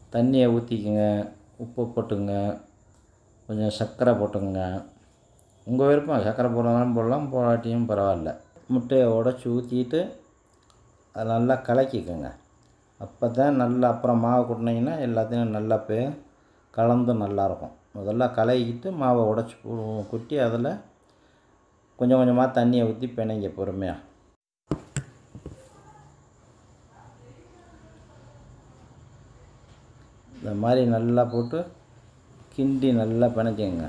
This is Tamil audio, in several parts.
தண்ணியை ஊற்றிக்குங்க உப்பு போட்டுங்க கொஞ்சம் சர்க்கரை போட்டுங்க உங்கள் விருப்பம் சர்க்கரை போடுறதாலும் போடலாம் போடாட்டியும் பரவாயில்ல முட்டையை உடச்சி ஊற்றிட்டு அதை நல்லா கலக்கிக்கோங்க அப்போ தான் நல்லா அப்புறம் மாவு கொட்டினீங்கன்னா எல்லாத்தையும் நல்லா பே கலந்து நல்லாயிருக்கும் முதல்ல கலக்கிட்டு மாவை உடச்சி கொட்டி அதில் கொஞ்சம் கொஞ்சமாக தண்ணியை ஊற்றி பிணைங்க பொறுமையாக இந்த மாதிரி நல்லா போட்டு கிண்டி நல்லா பிணைச்சிங்க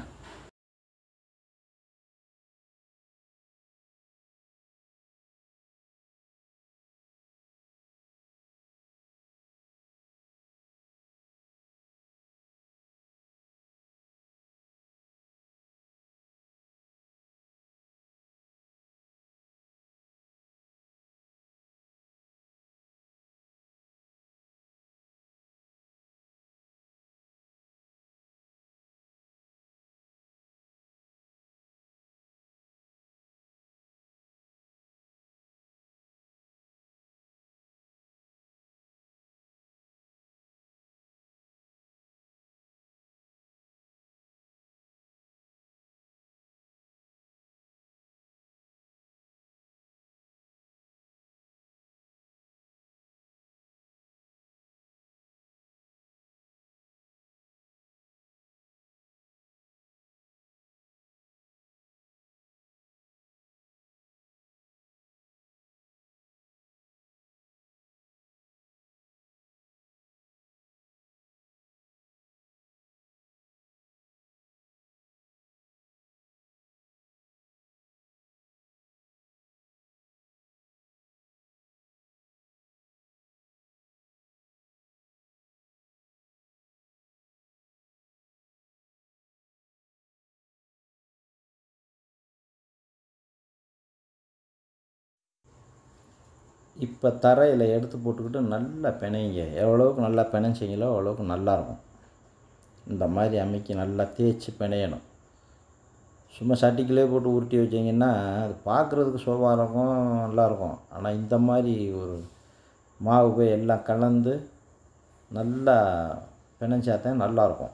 இப்போ தரையில் எடுத்து போட்டுக்கிட்டு நல்லா பிணைங்க எவ்வளோவுக்கு நல்லா பிணைச்சிங்களோ அவ்வளோவுக்கு நல்லாயிருக்கும் இந்த மாதிரி அமைக்கி நல்லா தேய்ச்சி பிணையணும் சும்மா சட்டிக்குள்ளே போட்டு உருட்டி வச்சிங்கன்னா அது பார்க்குறதுக்கு சோபாக இருக்கும் நல்லாயிருக்கும் ஆனால் இந்த மாதிரி ஒரு மாவு போய் எல்லாம் கலந்து நல்லா பிணைஞ்சாதான் நல்லாயிருக்கும்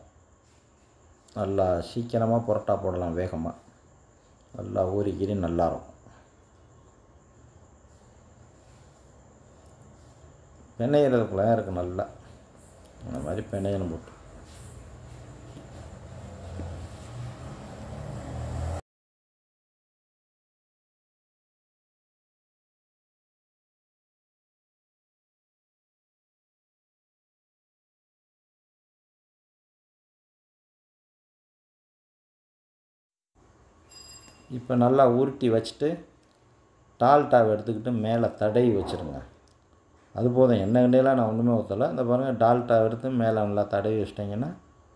நல்லா சீக்கிரமாக புரோட்டா போடலாம் வேகமாக நல்லா ஊறிக்கிரி நல்லாயிருக்கும் பிணையிறதுக்குள்ள இருக்குது நல்லா அந்த மாதிரி பிணையணும் போட்டு இப்போ நல்லா உருட்டி வச்சுட்டு டால்டாவை எடுத்துக்கிட்டு மேலே தடவி வச்சுருங்க அது போதும் எண்ணெய் கிண்டையெல்லாம் நான் ஒன்றுமே ஊற்றலை இந்த பாருங்கள் டால்டா எடுத்து மேலே நல்லா தடவி வச்சிட்டிங்கன்னா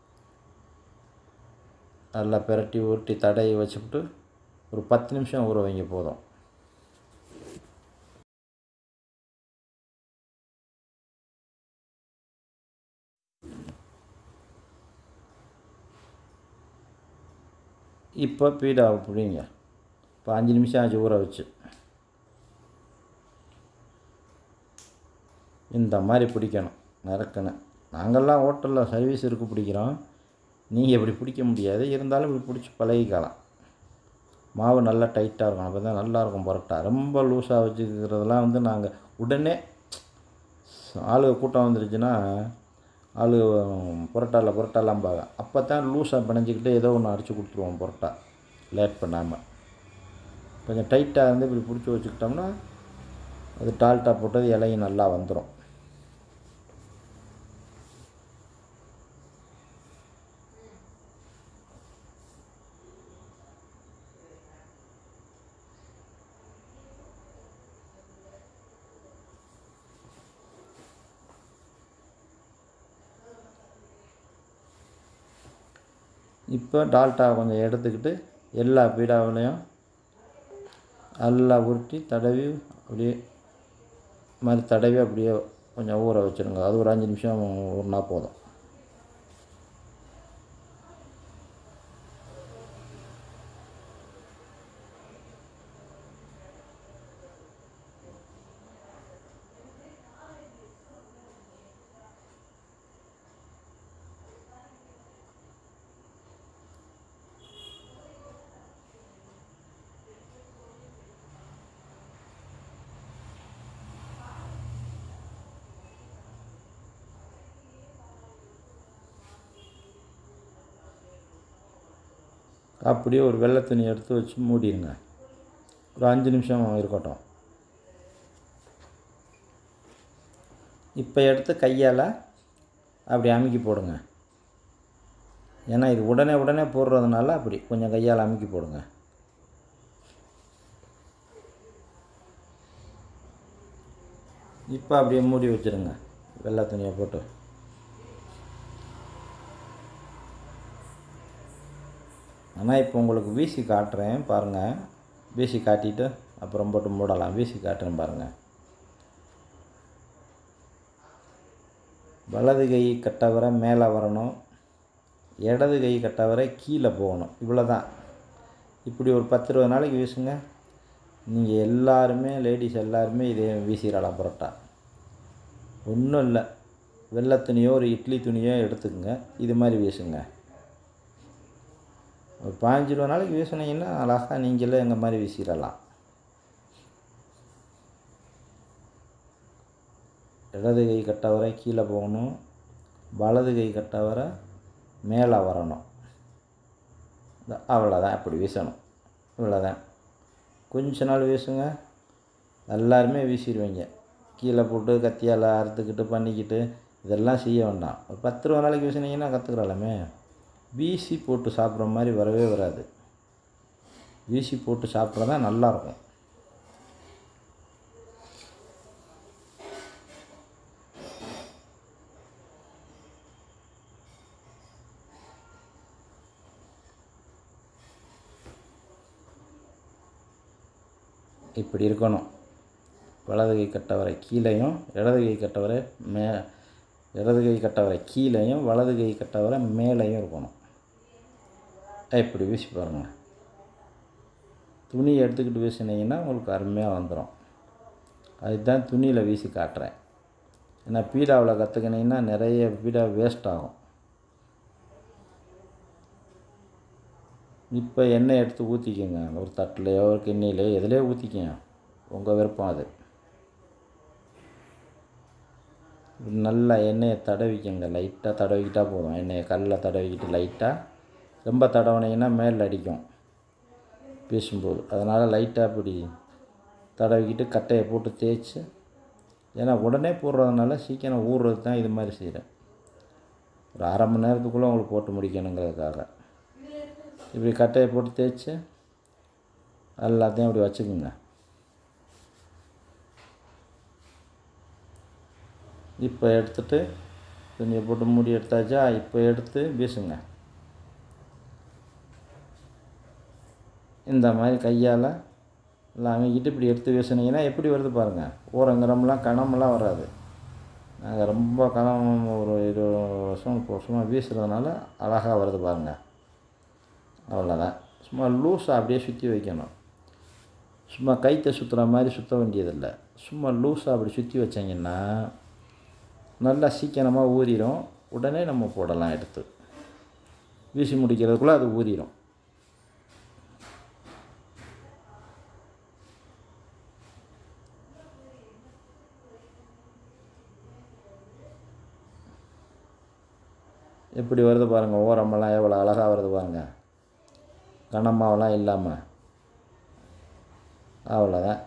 நல்லா பிரட்டி உருட்டி தடவி வச்சுவிட்டு ஒரு பத்து நிமிஷம் ஊற வைங்க போதும் இப்போ பீடாவை பிடிங்க இப்போ அஞ்சு நிமிஷம் ஆச்சு ஊற வச்சு இந்த மாதிரி பிடிக்கணும் நறுக்கணும் நாங்கள்லாம் ஹோட்டலில் சர்வீஸ் இருக்கு பிடிக்கிறோம் நீங்கள் இப்படி பிடிக்க முடியாது இருந்தாலும் இப்படி பிடிச்சி பழகிக்கலாம் மாவு நல்லா டைட்டாக இருக்கும் அப்போ தான் நல்லாயிருக்கும் பரோட்டா ரொம்ப லூஸாக வச்சுக்கிறதெல்லாம் வந்து நாங்கள் உடனே ஆளுக கூட்டம் வந்துருச்சுன்னா ஆளு புரோட்டாவில் புரோட்டாலாம்பாங்க அப்போ தான் லூஸாக பிணைஞ்சிக்கிட்டு ஏதோ ஒன்று அடித்து கொடுத்துருவோம் புரோட்டா லேட் பண்ணாமல் கொஞ்சம் டைட்டாக இருந்து இப்படி பிடிச்சி வச்சுக்கிட்டோம்னா அது டால்டா போட்டது இலையும் நல்லா வந்துடும் இப்போ டால்டா கொஞ்சம் எடுத்துக்கிட்டு எல்லா பீடாவிலையும் நல்லா உருட்டி தடவி அப்படியே மாதிரி தடவி அப்படியே கொஞ்சம் ஊற வச்சுருங்க அது ஒரு அஞ்சு நிமிஷம் ஊறினா போதும் அப்படியே ஒரு வெள்ளை துணி எடுத்து வச்சு மூடிடுங்க ஒரு அஞ்சு நிமிஷம் இருக்கட்டும் இப்போ எடுத்து கையால் அப்படி அமுக்கி போடுங்க ஏன்னா இது உடனே உடனே போடுறதுனால அப்படி கொஞ்சம் கையால் அமுக்கி போடுங்க இப்போ அப்படியே மூடி வச்சுருங்க வெள்ளை துணியை போட்டு ஆனால் இப்போ உங்களுக்கு வீசி காட்டுறேன் பாருங்கள் வீசி காட்டிட்டு அப்புறம் போட்டு மூடலாம் வீசி காட்டுறேன் பாருங்கள் வலது கை கட்டவரை மேலே வரணும் இடது கை கட்டவரை கீழே போகணும் இவ்வளோ தான் இப்படி ஒரு பத்து இருபது நாளைக்கு வீசுங்க நீங்கள் எல்லாருமே லேடிஸ் எல்லாருமே இதே வீசிடலாம் பரோட்டா ஒன்றும் இல்லை வெள்ளை துணியோ ஒரு இட்லி துணியோ எடுத்துக்கோங்க இது மாதிரி வீசுங்க ஒரு பாஞ்சு இருபது நாளைக்கு வீசுனீங்கன்னா அழகாக நீங்களே எங்கள் மாதிரி வீசிடலாம் இடது கை கட்டவரை கீழே போகணும் வலது கை கட்டவரை மேலே வரணும் இந்த- அவ்வளோதான் அப்படி வீசணும் இவ்வளோதான் கொஞ்ச நாள் வீசுங்க எல்லாருமே வீசிடுவீங்க கீழே போட்டு கத்தியால் அறுத்துக்கிட்டு பண்ணிக்கிட்டு இதெல்லாம் செய்ய வேண்டாம் ஒரு பத்து ரூபா நாளைக்கு வீசினீங்கன்னா கற்றுக்குறாலுமே வீசி போட்டு சாப்பிட்ற மாதிரி வரவே வராது வீசி போட்டு சாப்பிட்றது தான் நல்லாயிருக்கும் இப்படி இருக்கணும் வலது கை கட்டவரை கீழேயும் இடது கை கட்டவரை மே இடது கை கட்டவரை கீழேயும் வலது கை கட்டவரை மேலேயும் இருக்கணும் இப்படி வீசி பாருங்க துணி எடுத்துக்கிட்டு வீசினீங்கன்னா உங்களுக்கு அருமையாக வந்துடும் அதுதான் துணியில் வீசி காட்டுறேன் ஏன்னா பீடாவில் கற்றுக்கினீங்கன்னா நிறைய பீடா வேஸ்ட் ஆகும் இப்போ எண்ணெய் எடுத்து ஊற்றிக்கோங்க ஒரு தட்டிலையோ ஒரு கிண்ணிலையோ எதுலேயோ ஊற்றிக்கங்க உங்கள் விருப்பம் அது நல்லா எண்ணெயை தடவிக்கங்க லைட்டாக தடவிக்கிட்டா போதும் எண்ணெயை கல்லில் தடவிக்கிட்டு லைட்டாக ரொம்ப தடவினீங்கன்னா மேலே அடிக்கும் பேசும்போது அதனால் லைட்டாக இப்படி தடவிக்கிட்டு கட்டையை போட்டு தேய்ச்சி ஏன்னா உடனே போடுறதுனால சீக்கிரம் ஊறுறது தான் இது மாதிரி செய்கிறேன் ஒரு அரை மணி நேரத்துக்குள்ளே உங்களுக்கு போட்டு முடிக்கணுங்கிறதுக்காக இப்படி கட்டையை போட்டு தேய்ச்சி எல்லாத்தையும் அப்படி வச்சுக்கோங்க இப்போ எடுத்துட்டு துணியை போட்டு மூடி எடுத்தாச்சா இப்போ எடுத்து வீசுங்க இந்த மாதிரி கையால் எல்லாம் அமைக்கிட்டு இப்படி எடுத்து வீசுனீங்கன்னா எப்படி வருது பாருங்கள் ஓரங்கிரம்லாம் கணமெல்லாம் வராது நாங்கள் ரொம்ப கணம் ஒரு இருபது வருஷம் முப்பது வருஷமாக வீசுறதுனால அழகாக வருது பாருங்கள் அவ்வளோதான் சும்மா லூஸாக அப்படியே சுற்றி வைக்கணும் சும்மா கைத்தை சுற்றுற மாதிரி சுற்ற வேண்டியதில்லை சும்மா லூஸாக அப்படி சுற்றி வச்சிங்கன்னா நல்லா சீக்கிரமாக ஊறிடும் உடனே நம்ம போடலாம் எடுத்து வீசி முடிக்கிறதுக்குள்ளே அது ஊறிடும் எப்படி வருது பாருங்கள் ஓரமெல்லாம் எவ்வளோ அழகாக வருது பாருங்கள் கனமாவெல்லாம் இல்லாமல் அவ்வளோதான்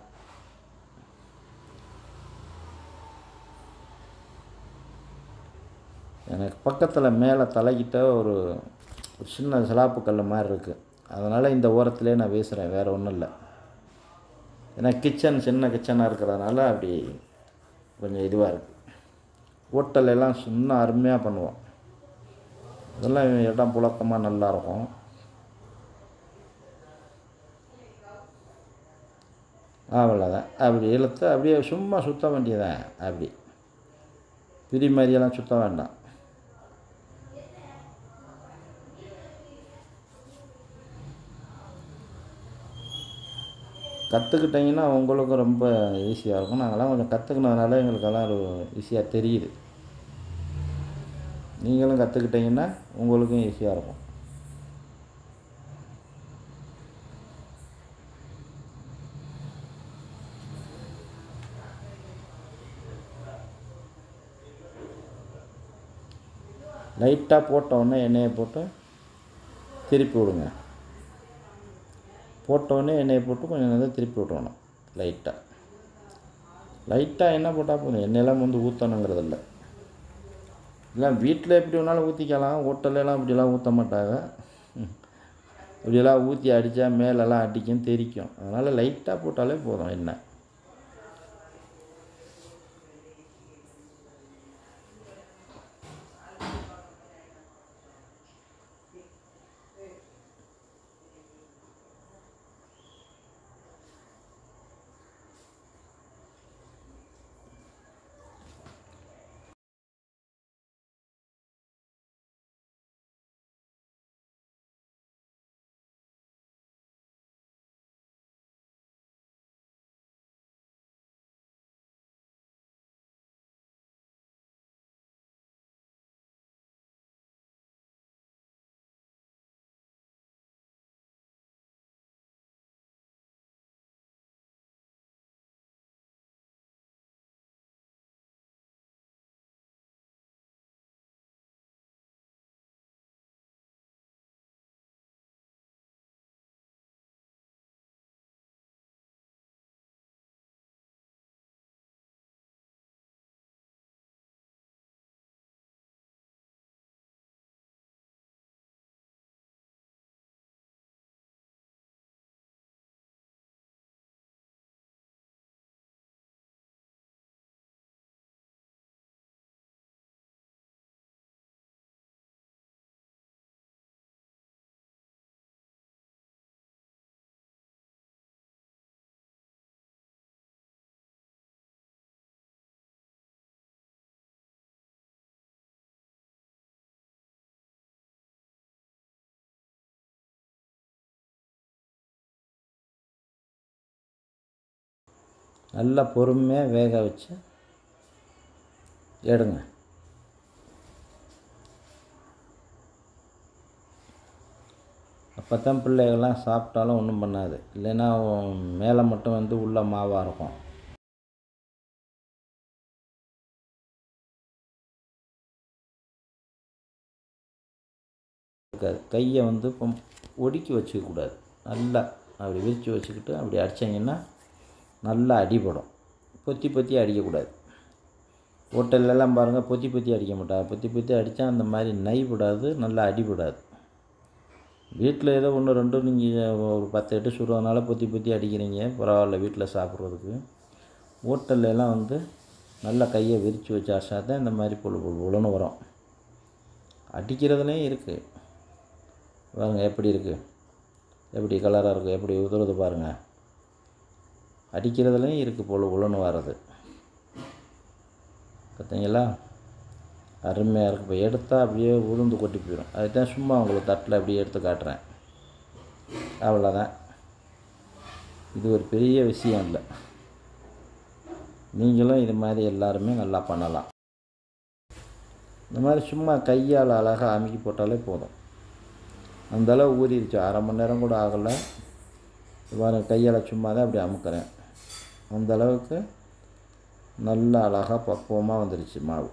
எனக்கு பக்கத்தில் மேலே தலைக்கிட்ட ஒரு ஒரு சின்ன சிலாப்பு கல் மாதிரி இருக்குது அதனால் இந்த ஓரத்துலேயே நான் வீசுகிறேன் வேறு ஒன்றும் இல்லை ஏன்னா கிச்சன் சின்ன கிச்சனாக இருக்கிறதுனால அப்படி கொஞ்சம் இதுவாக இருக்குது ஹோட்டல் எல்லாம் இன்னும் அருமையாக பண்ணுவோம் இதெல்லாம் இடம் புழக்கமாக நல்லாயிருக்கும் அவ்வளோதான் அப்படி இழுத்து அப்படியே சும்மா சுத்த வேண்டியதான் அப்படி பிரி மாதிரியெல்லாம் சுத்த வேண்டாம் கற்றுக்கிட்டிங்கன்னா உங்களுக்கும் ரொம்ப ஈஸியாக இருக்கும் நாங்கள்லாம் கொஞ்சம் கற்றுக்கினதுனால எங்களுக்கெல்லாம் ஒரு ஈஸியாக தெரியுது நீங்களும் கற்றுக்கிட்டிங்கன்னா உங்களுக்கும் ஈஸியாக இருக்கும் லைட்டாக போட்ட உடனே எண்ணெயை போட்டு திருப்பி விடுங்க போட்டோடனே எண்ணெயை போட்டு கொஞ்சம் நேரம் திருப்பி விட்றணும் லைட்டாக லைட்டாக எண்ணெய் போட்டால் போதும் எண்ணெயெல்லாம் வந்து ஊற்றணுங்கிறது இல்லை இல்லை வீட்டில் எப்படி வேணாலும் ஊற்றிக்கலாம் ஹோட்டல்லாம் இப்படிலாம் ஊற்ற மாட்டாங்க இப்படியெல்லாம் ஊற்றி அடித்தா மேலெல்லாம் அடிக்கும் தெரிக்கும் அதனால் லைட்டாக போட்டாலே போதும் எண்ணெய் நல்லா பொறுமையாக வேக வச்சு எடுங்க அப்போ தான் பிள்ளைகள்லாம் சாப்பிட்டாலும் ஒன்றும் பண்ணாது இல்லைன்னா மேலே மட்டும் வந்து உள்ள மாவாக இருக்கும் இருக்காது கையை வந்து இப்போ ஒடுக்கி வச்சுக்கக்கூடாது நல்லா அப்படி விரித்து வச்சுக்கிட்டு அப்படி அடிச்சிங்கன்னா நல்லா அடிபடும் பொத்தி பொத்தி அடிக்கக்கூடாது ஹோட்டல்லலாம் பாருங்கள் பொத்தி பொத்தி அடிக்க மாட்டாங்க பொத்தி பொத்தி அடித்தா அந்த மாதிரி நைவிடாது நல்லா அடிபடாது வீட்டில் ஏதோ ஒன்று ரெண்டு நீங்கள் ஒரு பத்து எட்டு சுடுறதுனால பொத்தி பொத்தி அடிக்கிறீங்க பரவாயில்ல வீட்டில் சாப்பிட்றதுக்கு ஹோட்டல்ல எல்லாம் வந்து நல்லா கையை விரித்து வச்சு அடிச்சா தான் இந்த மாதிரி பொழு பொழு பொழுன்னு வரும் அடிக்கிறதுலேயும் இருக்குது பாருங்க எப்படி இருக்குது எப்படி கலராக இருக்குது எப்படி உதுறது பாருங்கள் அடிக்கிறதுலையும் இருக்குது பொழு பொழுன்னு வர்றது பார்த்தீங்களா அருமையாக இருக்குது இப்போ எடுத்தால் அப்படியே உளுந்து கொட்டி போயிடும் அதுதான் சும்மா உங்களுக்கு தட்டில் அப்படியே எடுத்து காட்டுறேன் அவ்வளோதான் இது ஒரு பெரிய விஷயம் இல்லை நீங்களும் இது மாதிரி எல்லாருமே நல்லா பண்ணலாம் இந்த மாதிரி சும்மா கையால் அழகாக அமுக்கி போட்டாலே போதும் அந்தளவு ஊறிடுச்சு அரை மணி நேரம் கூட ஆகலை பாருங்க கையால் சும்மா தான் அப்படி அமுக்கிறேன் அந்த அளவுக்கு நல்லா அழகாக பக்குவமாக வந்துருச்சு மாவு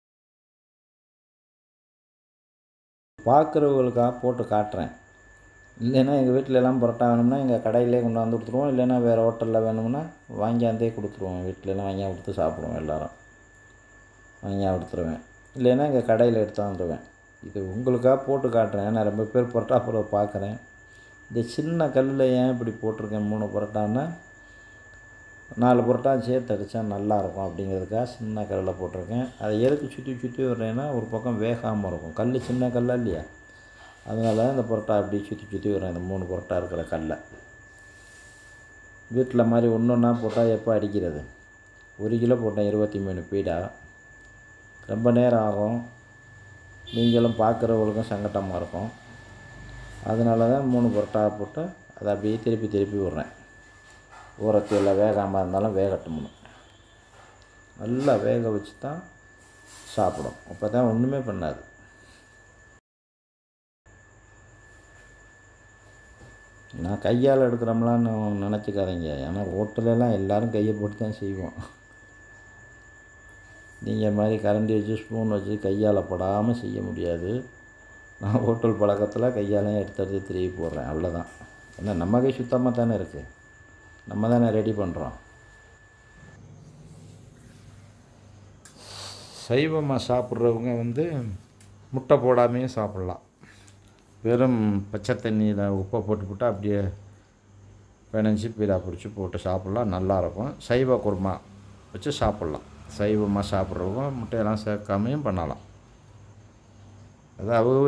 பார்க்குறவங்களுக்காக போட்டு காட்டுறேன் இல்லைன்னா எங்கள் வீட்டில் எல்லாம் பரோட்டா வேணும்னா எங்கள் கடையிலே கொண்டாந்து கொடுத்துருவோம் இல்லைன்னா வேறு ஹோட்டலில் வேணும்னா வாங்கியாந்தே கொடுத்துருவோம் வீட்டிலலாம் வாங்கி கொடுத்து சாப்பிடுவோம் எல்லோரும் வாங்கி கொடுத்துருவேன் இல்லைன்னா எங்கள் கடையில் எடுத்தாந்துருவேன் இது உங்களுக்காக போட்டு காட்டுறேன் நான் ரொம்ப பேர் பரோட்டா போட பார்க்குறேன் இந்த சின்ன கல்லில் ஏன் இப்படி போட்டிருக்கேன் மூணு பரோட்டான்னா நாலு பரோட்டா சேர்த்து அடித்தா நல்லாயிருக்கும் அப்படிங்கிறதுக்காக சின்ன கல்லில் போட்டிருக்கேன் அதை எதுக்கு சுற்றி சுற்றி விட்றேன்னா ஒரு பக்கம் வேகாமல் இருக்கும் கல் சின்ன கல்லா இல்லையா அதனால தான் இந்த பரோட்டா அப்படி சுற்றி சுற்றி விட்றேன் இந்த மூணு பரோட்டா இருக்கிற கல்லை வீட்டில் மாதிரி ஒன்று ஒன்றா போட்டால் எப்போ அடிக்கிறது ஒரு கிலோ போட்டேன் இருபத்தி மூணு பீடா ரொம்ப நேரம் ஆகும் நீங்களும் பார்க்குறவங்களுக்கும் சங்கட்டமாக இருக்கும் அதனால தான் மூணு பரோட்டா போட்டு அதை அப்படியே திருப்பி திருப்பி விட்றேன் ஊறத்தில் வேகாமல் இருந்தாலும் வேகட்டும்னு நல்லா வேக வச்சு தான் சாப்பிடும் அப்போ தான் ஒன்றுமே பண்ணாது நான் கையால் எடுக்கிறோம்லான்னு நினச்சிக்காதீங்க ஏன்னா ஹோட்டலெல்லாம் எல்லோரும் கையை போட்டு தான் செய்வோம் நீங்கள் மாதிரி கரண்டி வச்சு ஸ்பூன் வச்சு கையால் படாமல் செய்ய முடியாது நான் ஹோட்டல் பழக்கத்தில் கையாலையும் எடுத்து எடுத்து திருப்பி போடுறேன் அவ்வளோதான் ஏன்னா நம்ம கை சுத்தமாக தானே இருக்குது நம்ம தானே ரெடி பண்ணுறோம் சைவமாக சாப்பிட்றவங்க வந்து முட்டை போடாமையும் சாப்பிட்லாம் வெறும் பச்சை தண்ணியில் உப்பை போட்டு போட்டு அப்படியே பிணைஞ்சி பீடா பிடிச்சி போட்டு சாப்பிட்லாம் நல்லாயிருக்கும் சைவ குருமா வச்சு சாப்பிட்லாம் சைவமாக சாப்பிட்றவங்க முட்டையெல்லாம் சேர்க்காமையும் பண்ணலாம் அதாவது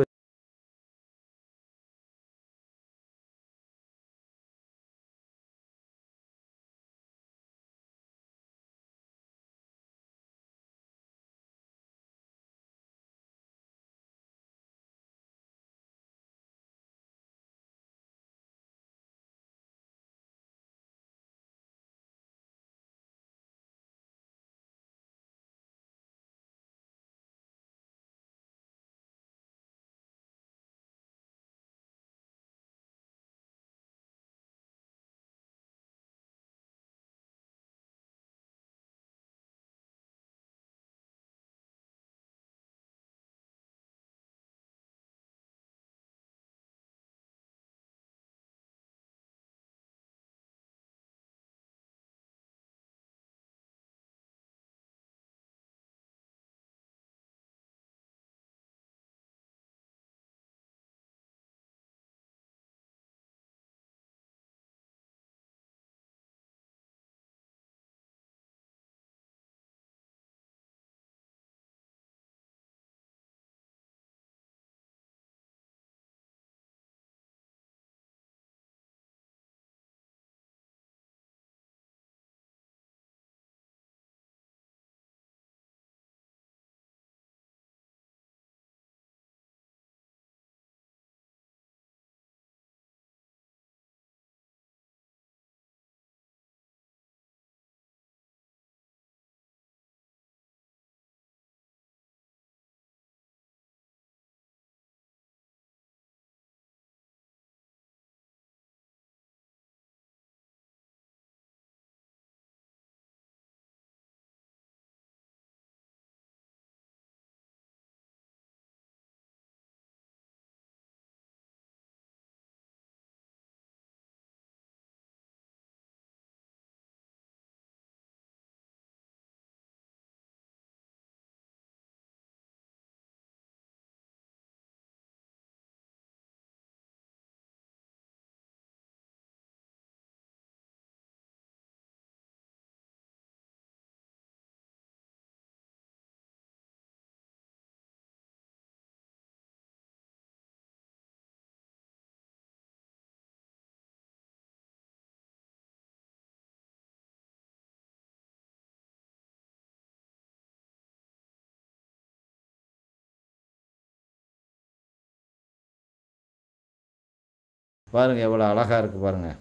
பாருங்கள் எவ்வளோ அழகாக இருக்குது பாருங்கள்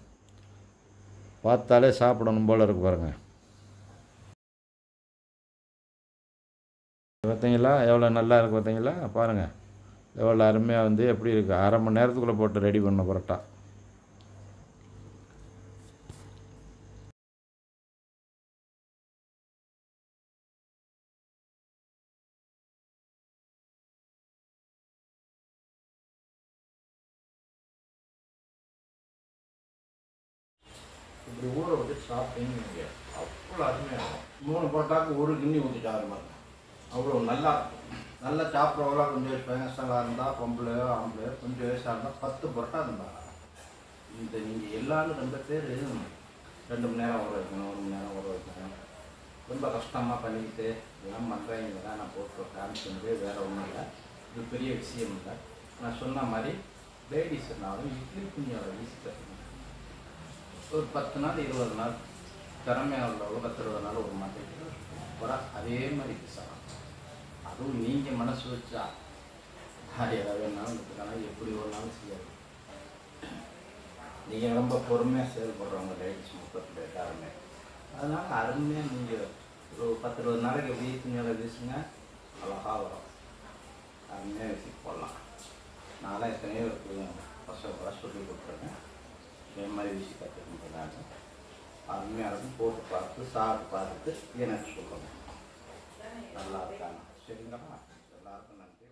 பார்த்தாலே சாப்பிடணும் போல் இருக்குது பாருங்கள் பார்த்தீங்களா எவ்வளோ நல்லா இருக்குது பார்த்தீங்களா பாருங்கள் எவ்வளோ அருமையாக வந்து எப்படி இருக்குது அரை மணி நேரத்துக்குள்ளே போட்டு ரெடி பண்ண பரோட்டா இப்படி ஊற விட்டு சாப்பிட்டீங்கன்னு வைங்க, அவ்வளோ அருமையாக இருக்கும் மூணு போட்டாக்கு ஒரு கிண்ணி ஊற்றிட்டு ஆறு மாதிரி அவ்வளோ நல்லா இருக்கும் நல்லா சாப்பிட்றவங்களாம் கொஞ்சம் வயசாக இருந்தால் பொம்பளையோ ஆம்பளையோ கொஞ்சம் வயசாக இருந்தால் பத்து புரோட்டா இருந்தாங்க இந்த நீங்கள் எல்லாரும் ரெண்டு பேர் ரெண்டு மணி நேரம் ஊற வைக்கணும் ஒரு மணி நேரம் ஊற வைக்கணும் ரொம்ப கஷ்டமாக பண்ணிக்கிட்டு இதெல்லாம் பண்ணுறீங்க தான் நான் போட்டு காமிச்சது வேறு ஒன்றும் இல்லை இது பெரிய விஷயம் இல்லை நான் சொன்ன மாதிரி லேடிஸ்னாலும் இட்லி குஞ்சோட வீசி கட்டணும் ஒரு பத்து நாள் இருபது நாள் திறமையாக உள்ளவங்க பத்து இருபது நாள் ஒரு மாட்டேங்குது அப்புறம் அதே மாதிரி பேசலாம் அதுவும் நீங்கள் மனசு வச்சா அது எதாவது வேணாலும் இருக்கலாம் எப்படி ஒரு நாளும் செய்யாது நீங்கள் ரொம்ப பொறுமையாக செயல்படுறவங்க லேடிஸ் முப்பத்தி எல்லாருமே அதனால் அருமையாக நீங்கள் ஒரு பத்து இருபது நாளைக்கு எப்படி துணியில் வீசுங்க அழகாக வரும் அருமையாக வீசி போடலாம் நான்லாம் எத்தனையோ இருக்கு வருஷம் வர சொல்லி கொடுத்துருக்கேன் இதே மாதிரி வீசி கற்றுக்கிட்டு அருமையாக இருக்கும் போட்டு பார்த்து சாப்பிட்டு பார்த்துட்டு எனக்கு சொல்லணும் நல்லா இருக்காங்க சரிங்களா எல்லாருக்கும் நன்றி